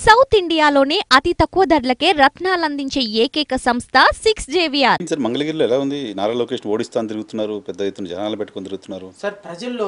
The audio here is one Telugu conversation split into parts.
సౌత్ ఇండియాలోనే అతి తక్కువ ధరలకే రత్నాలందించే ఏకైక సంస్థ సిక్స్ జేవిఆర్ సార్ మంగళగిరిలో ఎలా ఉంది నారా లోకేష్ ఓడిస్తాను తిరుగుతున్నారు పెద్ద ఎత్తున జనాలు పెట్టుకొని తిరుగుతున్నారు సార్ ప్రజల్లో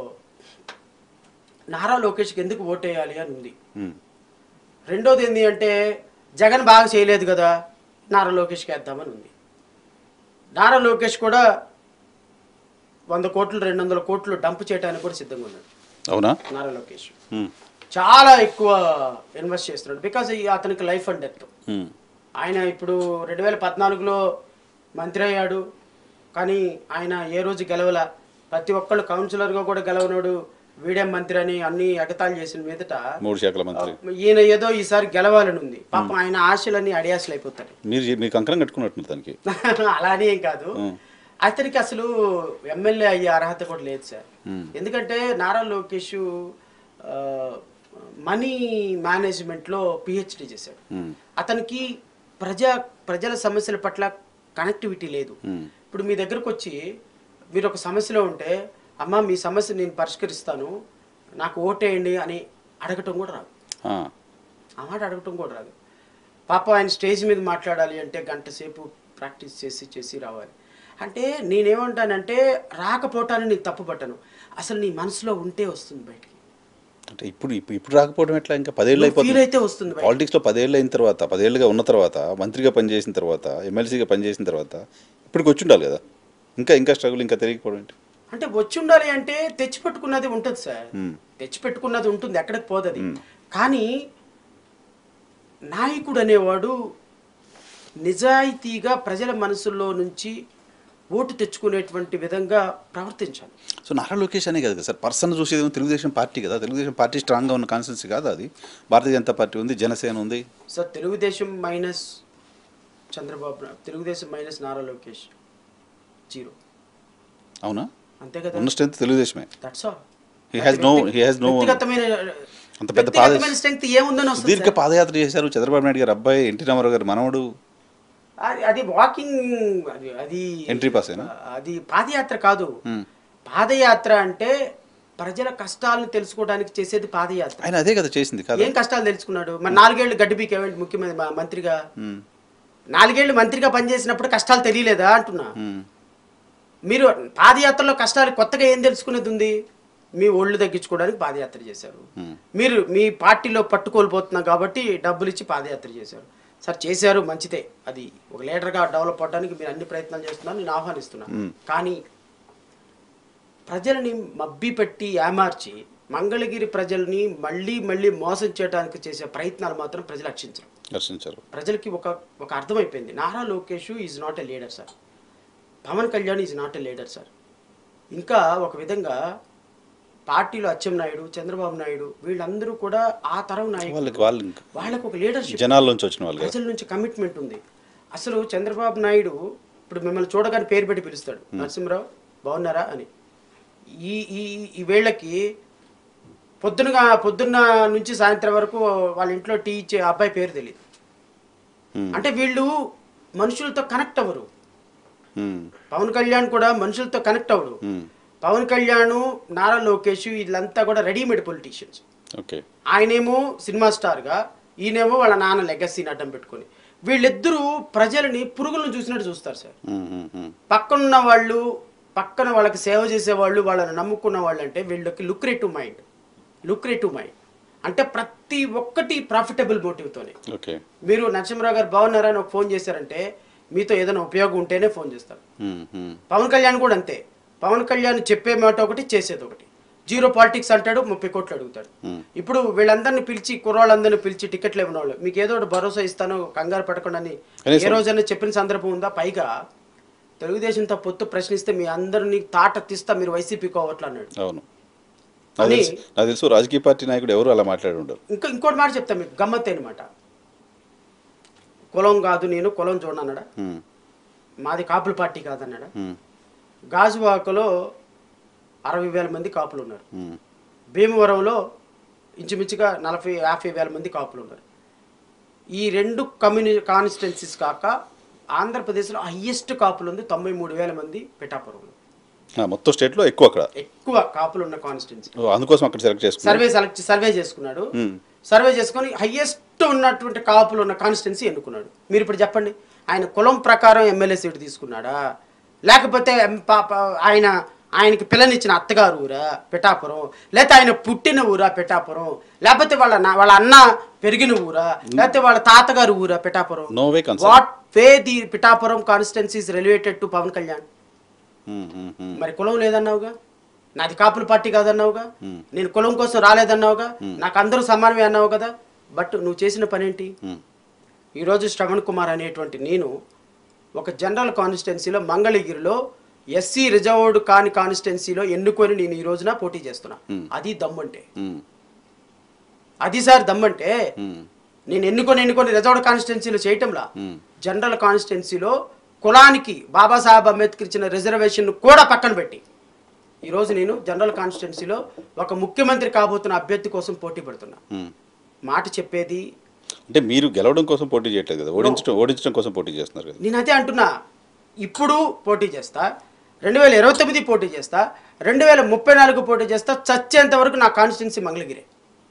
నారా లోకేష్కి ఎందుకు ఓటేయాలి అని ఉంది ఉమ్. రెండోది ఏంటి అంటే జగన్ బాగా చేయలేదు కదా నారా లోకేష్కి వేద్దామని ఉంది నారా లోకేష్ కూడా వంద కోట్లు రెండు వందల కోట్లు డంప్ చేయడానికి కూడా సిద్ధంగా ఉన్నాడు అవునా నారా లోకేష్ ఉమ్. చాలా ఎక్కువ ఇన్వెస్ట్ చేస్తున్నాడు బికాజ్ అతనికి లైఫ్ అండ్ డెత్ ఉమ్. ఆయన ఇప్పుడు రెండు వేల పద్నాలుగులో మంత్రి అయ్యాడు కానీ ఆయన ఏ రోజు గెలవల ప్రతి ఒక్కళ్ళు కౌన్సిలర్గా కూడా గెలవనాడు వీడేం మంత్రి అని అన్ని ఎగతాళి చేసిన మీదట మూడు శాఖల మంత్రి ఈయన ఏదో ఈసారి గెలవాలని ఉంది పాపం ఆయన ఆశలన్నీ అడియాసలు అయిపోతాయి మీరు మీరు కంకరం కట్టుకున్నట్టు దానికి అలా అని ఏం కాదు అతనికి అసలు ఎమ్మెల్యే అయ్యే అర్హత కూడా లేదు సార్ ఉమ్. ఎందుకంటే నారా లోకేష్ ఆ, మనీ మేనేజ్మెంట్లో పిహెచ్డి చేశాడు ఉమ్. అతనికి ప్రజా ప్రజల సమస్యల పట్ల కనెక్టివిటీ లేదు ఉమ్. ఇప్పుడు మీ దగ్గరకు వచ్చి మీరు ఒక సమస్యలో ఉంటే అమ్మ మీ సమస్య నేను పరిష్కరిస్తాను నాకు ఓటేయండి అని అడగటం కూడా రాదు ఆ. ఆ మాట అడగటం కూడా రాదు పాప ఆయన స్టేజ్ మీద మాట్లాడాలి అంటే గంట సేపు ప్రాక్టీస్ చేసి చేసి రావాలి అంటే నేనేమంటానంటే రాకపోవటాన్ని నేను తప్పుపట్టను అసలు నీ మనసులో ఉంటే వస్తుంది బయటికి అంటే ఇప్పుడు ఇప్పుడు ఇప్పుడు రాకపోవడం ఎట్లా ఇంకా పదేళ్ళు ఫీల్ అయిపోతుంది అయితే వస్తుంది బయటికి. పాలిటిక్స్లో పదేళ్ళు అయిన తర్వాత పదేళ్ళుగా ఉన్న తర్వాత మంత్రిగా పనిచేసిన తర్వాత ఎమ్మెల్సీగా పనిచేసిన తర్వాత ఇప్పటికి వచ్చి ఉండాలి కదా ఇంకా ఇంకా స్ట్రగుల్ ఇంకా తెలియకపోవడం ఏంటి అంటే వచ్చి ఉండాలి అంటే తెచ్చిపెట్టుకున్నది ఉంటుంది సార్ మ్మ్. తెచ్చిపెట్టుకున్నది ఉంటుంది ఎక్కడికి పోతుంది కానీ నాయకుడు అనేవాడు నిజాయితీగా ప్రజల మనసుల్లో నుంచి ఓటు తెచ్చుకునేటువంటి విధంగా ప్రవర్తించాలి సో నారా లోకేష్ అనే కదా సార్ పర్సన్ చూసేది తెలుగుదేశం పార్టీ కదా తెలుగుదేశం పార్టీ స్ట్రాంగ్గా ఉన్న కాన్స్టిట్యూన్సీ కాదు అది భారతీయ జనతా పార్టీ ఉంది జనసేన ఉంది సార్ తెలుగుదేశం మైనస్ చంద్రబాబు నా- తెలుగుదేశం మైనస్ నారా లోకేష్ జీరో అవునా అంతే కదా ఉన్న స్ట్రెంత్ తెలుగుదేశమే that's all He has no- he has no- వ్యక్తిగతమైన అంత పెద్ద పాద- వ్యక్తిగతమైన స్ట్రెంగ్త్ ఏముందని వస్తుంది సుదీర్ఘ పాదయాత్ర చేశారు చంద్రబాబు నాయుడు గారు అబ్బాయి ఎన్టీ రామారావు గారు మనవడు అది- అది వాకింగ్ అది అది ఎంట్రీ పాస్ ఏనా అది పాదయాత్ర కాదు మ్మ్. పాదయాత్ర అంటే ప్రజల కష్టాలను తెలుసుకోవడానికి చేసేది పాదయాత్ర ఆయన అదే కదా చేసింది కదా ఏం కష్టాలు తెలుసుకున్నాడు మరి నాలుగేళ్లు గడ్డి పీకేవేంటి ముఖ్యమంత్రి మా- మంత్రిగా మ్మ్. నాలుగేళ్లు మంత్రిగా పనిచేసినప్పుడు కష్టాలు తెలియలేదా అంటున్నా మ్మ్. మీరు పాదయాత్రలో కష్టాలు కొత్తగా ఏం తెలుసుకునేది ఉంది మీ ఒళ్ళు తగ్గించుకోవడానికి పాదయాత్ర చేశారు మ్మ్. మీరు మీ పార్టీలో పట్టుకోల్పోతున్నాం కాబట్టి డబ్బులు ఇచ్చి పాదయాత్ర చేశారు సార్ చేశారు మంచిదే అది ఒక లీడర్గా డెవలప్ అవడానికి మీరు అన్ని ప్రయత్నాలు చేస్తున్నారు నేను ఆహ్వానిస్తున్నాను మ్మ్. కానీ ప్రజలని మబ్బి పెట్టి ఏమార్చి మంగళగిరి ప్రజల్ని మళ్ళీ మళ్ళీ మోసం చేయడానికి చేసే ప్రయత్నాలు మాత్రం ప్రజలు రక్షించరు దర్శించారు ప్రజలకి ఒక ఒక అర్థమైపోయింది Nara Lokesh is not a leader sir Pawan Kalyan is not a leader sir ఇంకా ఒక విధంగా పార్టీలో అచ్చెం నాయుడు చంద్రబాబు నాయుడు వీళ్ళందరూ కూడా ఆ తరం నాయకులు వాళ్ళకి వాళ్ళు ఇంకా వాళ్ళకు ఒక లీడర్షిప్ జనాల్లోంచి వచ్చిన వాళ్ళు కదా ప్రజల నుంచి కమిట్మెంట్ ఉంది అసలు చంద్రబాబు నాయుడు ఇప్పుడు మిమ్మల్ని చూడగానే పేరు పెట్టి పిలుస్తాడు నరసింహరావు బాగున్నారా అని ఈ ఈ ఈ వేళకి పొద్దునగా పొద్దున్న నుంచి సాయంత్రం వరకు వాళ్ళ ఇంట్లో టీ ఇచ్చే అబ్బాయి పేరు తెలియదు మ్మ్. అంటే వీళ్ళు మనుషులతో కనెక్ట్ అవ్వరు మ్మ్. పవన్ కళ్యాణ్ కూడా మనుషులతో కనెక్ట్ అవ్వడు మ్మ్. పవన్ కళ్యాణ్ నారా లోకేష్ వీళ్ళంతా కూడా రెడీమేడ్ పొలిటీషియన్స్ ఓకే ఆయనేమో సినిమా స్టార్గా ఈయనేమో వాళ్ళ నాన్న లెగసీని అడ్డం పెట్టుకొని వీళ్ళిద్దరూ ప్రజలని పురుగులను చూసినట్టు చూస్తారు సార్ మ్మ్. మ్మ్. మ్మ్. పక్కనున్న వాళ్ళు పక్కన వాళ్ళకి సేవ చేసే వాళ్ళు వాళ్ళని నమ్ముకున్న వాళ్ళు అంటే వీళ్ళకి లుక్రేటివ్ మైండ్ లుక్రేటివ్ మైండ్ అంటే ప్రతి ఒక్కటి ప్రాఫిటబుల్ మోటివ్తోనే ఓకే మీరు నరసింహరావు గారు బాగున్నారా అని ఒక ఫోన్ చేశారంటే మీతో ఏదైనా ఉపయోగం ఉంటేనే ఫోన్ చేస్తారు మ్మ్. మ్మ్. పవన్ కళ్యాణ్ కూడా అంతే పవన్ కళ్యాణ్ చెప్పే మాట ఒకటి చేసేది ఒకటి జీరో పాలిటిక్స్ అంటాడు ముప్పై కోట్లు అడుగుతాడు మ్మ్. ఇప్పుడు వీళ్ళందరినీ పిలిచి కుర్రాళ్ళందరినీ పిలిచి టికెట్లు ఇవ్వని వాళ్ళు మీకు ఏదో ఒకటి భరోసా ఇస్తాను కంగారు పడకుండా అని కనీసం- ఏ రోజైనా చెప్పిన సందర్భం ఉందా పైగా తెలుగుదేశంతో పొత్తు ప్రశ్నిస్తే మీ అందరినీ తాట తీస్తా మీరు వైసీపీ కోవట్లు అన్నాడు అవును నాకు తెలుసు నాకు తెలుసు రాజకీయ పార్టీ నాయకుడు ఎవరు అలా మాట్లాడి ఉండరు ఇంకా ఇంకోటి మాట చెప్తా మీకు గమ్మత్ అనమాట కులం కాదు నేను కులం చూడను అన్నాడా మ్మ్. మాది కాపుల పార్టీ కాదన్నాడా మ్మ్. గాజువాకలో అరవై వేల మంది కాపులు ఉన్నారు మ్మ్. భీమవరంలో ఇంచుమించుగా నలభై యాభై వేల మంది కాపులు ఉన్నారు ఈ రెండు కమ్యూని కాన్స్టిట్యున్సీస్ కాక ఆంధ్రప్రదేశ్లో హయ్యెస్ట్ కాపులు ఉంది తొంభై మూడు వేల మంది పిఠాపురంలో ఆ, మొత్తం స్టేట్లో ఎక్కువ అక్కడ ఎక్కువ కాపులు ఉన్న కాన్స్టిట్యున్సీ ఓ, అందుకోసం అక్కడ సెలెక్ట్ చేసుకున్నారు సర్వే సెలెక్ట్ సర్వే చేసుకున్నాడు మ్మ్. సర్వే చేసుకొని హయ్యెస్ట్ ఉన్నటువంటి కాపులు ఉన్న కాన్స్టిట్యున్సీ ఎన్నుకున్నాడు మీరు ఇప్పుడు చెప్పండి ఆయన కులం ప్రకారం ఎమ్మెల్యే సీటు తీసుకున్నాడా లేకపోతే ఎం- పా- పా- ఆయన ఆయనకి పిల్లనిచ్చిన అత్తగారు ఊరా పిఠాపురం లేకపోతే ఆయన పుట్టిన ఊరా పిఠాపురం లేకపోతే వాళ్ళ నా- వాళ్ళ అన్న పెరిగిన ఊరా లేకపోతే వాళ్ళ తాతగారు ఊరా Pithapuram No way concern. What way the Pithapuram constituency related to Pawan Kalyan um, um, um. మరి కులం లేదన్నావుగా నాది కాపుల పార్టీ కాదన్నావుగా నేను కులం కోసం రాలేదన్నావుగా నాకు అందరూ సమానమే అన్నావు కదా బట్ నువ్వు చేసిన పనేంటి ఉమ్. ఈరోజు శ్రవణ్ కుమార్ అనేటువంటి నేను ఒక జనరల్ కాన్స్టిట్యున్సీలో మంగళగిరిలో ఎస్సీ రిజర్వ్డ్ కాని కాన్స్టిట్యున్సీలో ఎన్నుకొని నేను ఈ రోజున పోటీ చేస్తున్నా అది దమ్మంటే ఉమ్, అది సార్ దమ్మంటే ఉమ్, నేను ఎన్నుకొని ఎన్నుకొని రిజర్వ్డ్ కాన్స్టిట్యున్సీలో చేయటంలా ఉమ్. జనరల్ కాన్స్టిట్యున్సీలో కులానికి బాబాసాహెబ్ అంబేద్కర్ ఇచ్చిన రిజర్వేషన్ కూడా పక్కన పెట్టి ఈరోజు నేను జనరల్ కాన్స్టిట్యున్సీలో ఒక ముఖ్యమంత్రి కాబోతున్న అభ్యర్థి కోసం పోటీ పడుతున్నా ఉమ్. మాట చెప్పేది అంటే మీరు గెలవడం కోసం పోటీ చేయట్లేదు కదా ఓడించడం ఓడించడం కోసం పోటీ చేస్తున్నారు కదా నేను అదే అంటున్నా ఇప్పుడు పోటీ చేస్తా రెండు వేల ఇరవై తొమ్మిది పోటీ చేస్తా రెండు వేల ముప్పై నాలుగు పోటీ చేస్తా చచ్చేంత వరకు నా కాన్స్టిట్యున్సీ మంగళగిరే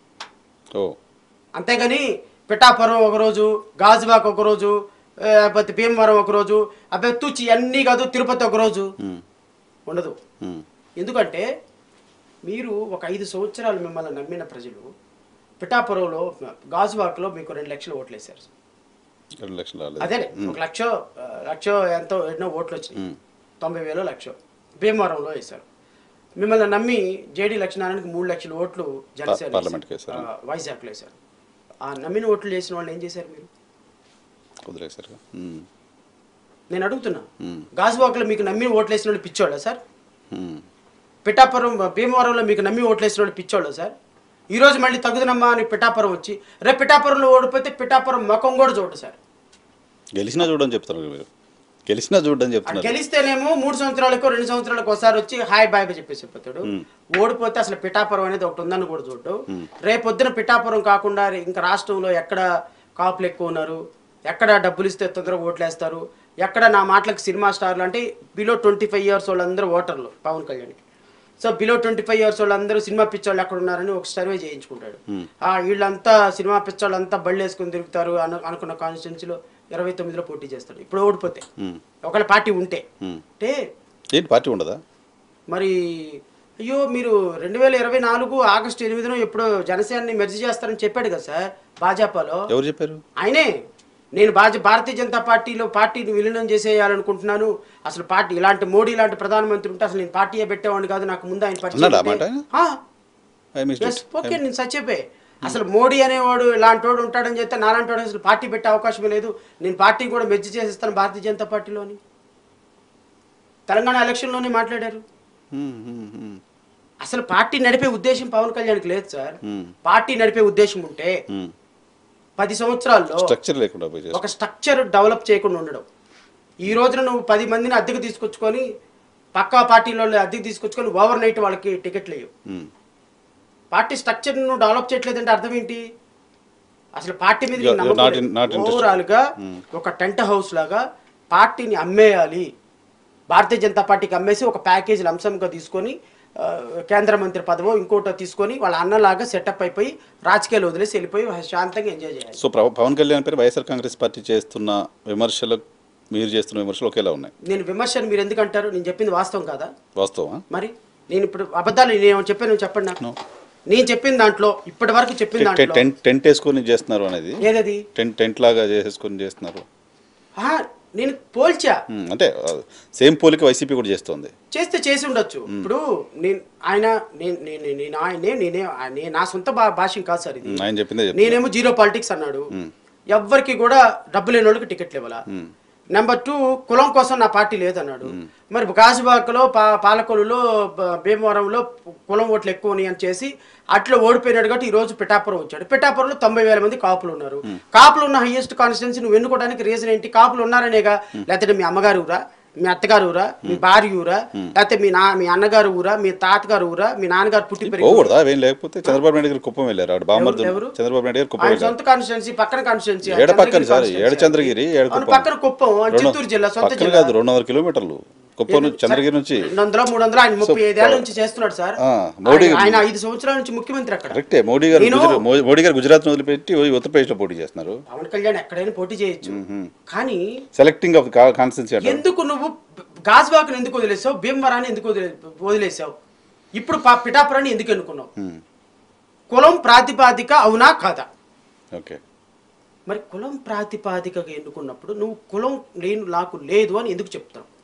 ఓ అంతేగాని పిఠాపురం ఒకరోజు గాజువాక్ ఒకరోజు ఆ, లేకపోతే భీమవరం ఒకరోజు అబ్బాయి తూచి అన్నీ కాదు తిరుపతి ఒకరోజు ఉమ్, ఉండదు ఉమ్, ఎందుకంటే మీరు ఒక ఐదు సంవత్సరాలు మిమ్మల్ని నమ్మిన ప్రజలు పిఠాపురంలో గాజువాక్లో మీకు రెండు లక్షలు ఓట్లు వేశారు రెండు లక్షలు రాలేదు అదే ఒక లక్ష ఆ, లక్ష ఎంతో ఎన్నో ఓట్లు వచ్చినాయి ఉమ్, తొంభై వేలు లక్ష భీమవరంలో వేశారు మిమ్మల్ని నమ్మి జేడి లక్ష్మీనారాయణకి మూడు లక్షల ఓట్లు జనసేన పార్లమెంట్కి వేశారు. వేశారు. ఆ, వైజాగ్లో వేశారు ఆ నమ్మిన ఓట్లు చేసిన వాళ్ళు ఏం చేశారు మీరు వదిలేశారు ఉమ్, నేను అడుగుతున్నా ఉమ్, గాజువాకలో మీకు నమ్మి ఓట్లు వేసిన వాళ్ళు పిచ్చోళ్ళా సార్ ఉమ్. పిఠాపురం భీమవరంలో మీకు నమ్మి ఓట్లు వేసిన వాళ్ళు పిచ్చోళ్ళా సార్ ఈ రోజు మళ్ళీ తగ్గుదనమ్మా అని పిఠాపురం వచ్చి రేపు పిఠాపురంలో ఓడిపోతే పిఠాపురం ముఖం కూడా చూడు సార్ గెలిచినా చూడని చెప్తున్నారు మీరు గెలిచినా చూడని అటు చెప్తున్నారు గెలిస్తేనేమో మూడు సంవత్సరాలకు రెండు సంవత్సరాలకు ఒకసారి వచ్చి హాయ్ బాయ్ చెప్పేసి చెప్పాడు ఓడిపోతే అసలు పిఠాపురం అనేది ఒకటి ఉందని కూడా చూడు రేపొద్దున పిఠాపురం కాకుండా రే- ఇంకా రాష్ట్రంలో ఎక్కడ కాపులు ఎక్కువ ఉన్నారు ఎక్కడ డబ్బులు ఇస్తే తొందరగా ఓట్లేస్తారు ఎక్కడ నా మాటలకు సినిమా స్టార్లు అంటే బిలో ట్వంటీ ఫైవ్ ఇయర్స్ వాళ్ళందరూ ఓటర్లు పవన్ కళ్యాణ్కి so below twenty five years వాళ్ళందరూ సినిమా పిచ్చోళ్ళు ఎక్కడ ఉన్నారని ఒక సర్వే చేయించుకుంటాడు ఆ వీళ్ళంతా సినిమా పిచ్చోళ్ళంతా బళ్ళు వేసుకుని తిరుగుతారు అను అనుకున్న కాన్స్టిట్యున్సీలో ఇరవై తొమ్మిదిలో పోటీ చేస్తాడు ఇప్పుడు ఓడిపోతే ఉమ్, ఒకళ్ళ పార్టీ ఉంటే ఉమ్. అంటే ఏంటి పార్టీ ఉండదా మరి అయ్యో మీరు రెండు వేల ఇరవై నాలుగు ఆగస్టు ఎనిమిదిన ఎప్పుడో జనసేనని మెర్జీ చేస్తారని చెప్పాడు కదా సార్ భాజపాలో ఎవరు చెప్పారు ఆయనే నేను భాజ భారతీయ జనతా పార్టీలో పార్టీని విలీనం చేసేయాలనుకుంటున్నాను అసలు పార్టీ ఇలాంటి మోడీ ఇలాంటి ప్రధానమంత్రి ఉంటే అసలు నేను పార్టీయే పెట్టేవాడిని కాదు నాకు ముందు ఆయన పరిచయం అన్నాడా ఆ ఉంటే- మాట? ఆ, I missed is it. Okay నేను సచ్చిపోయి అసలు మోడీ అనేవాడు ఇలాంటి వాడు ఉంటాడని చెప్తే నాలాంటి వాడు అసలు పార్టీ పెట్టే అవకాశమే లేదు నేను పార్టీ కూడా మెర్జీ చేసేస్తాను భారతీయ జనతా పార్టీలోని తెలంగాణ ఎలక్షన్లోనే మాట్లాడారు ఉమ్, ఉమ్, ఉమ్, అసలు పార్టీ నడిపే ఉద్దేశం పవన్ కళ్యాణ్కి లేదు సార్ ఉమ్, పార్టీ నడిపే ఉద్దేశం ఉంటే ఉమ్. పది సంవత్సరాల్లో స్ట్రక్చర్ లేకుండా పోయి చేస్తారు. ఒక స్ట్రక్చర్ డెవలప్ చేయకుండా ఉండడం ఈ రోజున నువ్వు పది మందిని అద్దెకు తీసుకొచ్చుకొని పక్కా పార్టీలో అద్దెకు తీసుకొచ్చుకొని ఓవర్ నైట్ వాళ్ళకి టికెట్లు వేయవు ఉమ్, పార్టీ స్ట్రక్చర్ నువ్వు డెవలప్ చేయట్లేదంటే అర్థం ఏంటి అసలు పార్టీ మీద You're- you're not in- not interested. Overall గా ఒక టెంట్ హౌస్ లాగా పార్టీని అమ్మేయాలి భారతీయ జనతా పార్టీకి అమ్మేసి ఒక ప్యాకేజ్ లంసంగా తీసుకొని ఆ, కేంద్ర మంత్రి పదవో ఇంకోటో తీసుకొని వాళ్ళ అన్నలాగా సెటప్ అయిపోయి రాజకీయాలు వదిలేసి వెళ్ళిపోయి శాంతంగా ఎంజాయ్ చేయాలి సో ప్ర- పవన్ కళ్యాణ్ పేరు వైఎస్ఆర్ కాంగ్రెస్ పార్టీ చేస్తున్న విమర్శలు మీరు చేస్తున్న విమర్శలు ఒకేలా ఉన్నాయి నేను విమర్శను మీరు ఎందుకు అంటారు నేను చెప్పింది వాస్తవం కాదా వాస్తవా మరి నేను ఇప్పుడు అబద్ధాలు నేను చెప్పాను చెప్పండి నాకు No. నేను చెప్పిన దాంట్లో ఇప్పటి వరకు చెప్పిన టె- దాంట్లో టెంట్ టెంట్ వేసుకొని చేస్తున్నారు అనేది ఏదది టెంట్ టెంట్ లాగా చేసేసుకొని చేస్తున్నారు ఆ, నేను పోల్చా ఉమ్, అంటే సేమ్ పోలిక వైసీపీ కూడా చేస్తోంది చేస్తే చేసి ఉండొచ్చు ఇప్పుడు నేను ఆయన నేను నేను నేను ఆయనే నేనే ఆ- నేను నా సొంత భా భాష కాదు సార్ ఇది ఉమ్, ఆయన చెప్పిందే చెప్తున్నా. నేనేమో జీరో పాలిటిక్స్ అన్నాడు ఎవ్వరికి కూడా డబ్బు లేని వాళ్ళకి టికెట్లు ఇవ్వాల నెంబర్ టూ కులం కోసం నా పార్టీ లేదన్నాడు మరి గాజుబాకలో పా పాలకొలులో బ- భీమవరంలో కులం ఓట్లు ఎక్కువ ఉన్నాయి అని చేసి అట్లా ఓడిపోయినాడు కాబట్టి ఈ రోజు పిఠాపురం వచ్చాడు పిఠాపురంలో తొంభై వేల మంది కాపులు ఉన్నారు కాపులు ఉన్న హైయెస్ట్ కాన్స్టిట్యున్సీ నువ్వు ఎన్నుకోవడానికి రీజన్ ఏంటి కాపులు ఉన్నారనేగా లేకపోతే మీ అమ్మగారు ఊరా మీ అత్తగారు ఊరా మీ భార్య ఊరా లేకపోతే మీ నా మీ అన్నగారు ఊరా మీ తాతగారు ఊరా మీ నాన్నగారు పుట్టి పెరిగి పోకూడదా అవేం లేకపోతే చంద్రబాబు నాయుడు గారు కుప్పం వెళ్ళారు ఆడు బామ్మర్దు ఎవరు? చంద్రబాబు నాయుడు గారు కుప్పం ఆయన వెళ్ళారు సొంత కాన్స్టిట్యున్సీ పక్కన కాన్స్టిట్యున్సీ ఏడ పక్కన సార్ ఏడ చంద్రగిరి ఏడ అవును, కుప్పం పక్కన కుప్పం రెండు- చిత్తూరు జిల్లా సొంత పక్కన జిల్లా కాదు రెండు వందల కిలోమీటర్లు కుప్పం నుంచి చంద్రగిరి నుంచి రెండు వందల మూడు వందలు ఆయన ముప్పై ఐదేళ్ల నుంచి చేస్తున్నాడు సార్ ఆ, మోడీ ఆయన- ఆయన ఐదు సంవత్సరాల నుంచి ముఖ్యమంత్రి అక్కడ కరెక్టే మోడీ గారు నేను- గుజరా- మో- మోడీ గారు గుజరాత్ వదిలిపెట్టి ఉత్తరప్రదేశ్లో పోటీ చేస్తున్నారు పవన్ కళ్యాణ్ ఎక్కడైనా పోటీ చేయొచ్చు కానీ సెలెక్టింగ్ ఆఫ్ కాన్స్టెన్సీ అంటారు ఎందుకు నువ్వు గాజువాకను ఎందుకు వదిలేసావు భీమవరాన్ని ఎందుకు వదిలే వదిలేసావు ఇప్పుడు పా- పిఠాపురాన్ని ఎందుకు ఎన్నుకున్నావు కులం ప్రాతిపాదిక అవునా కాదా ఓకే మరి కులం ప్రాతిపాదికగా ఎన్నుకున్నప్పుడు నువ్వు కులం నేను నాకు లేదు అని ఎందుకు చెప్తావు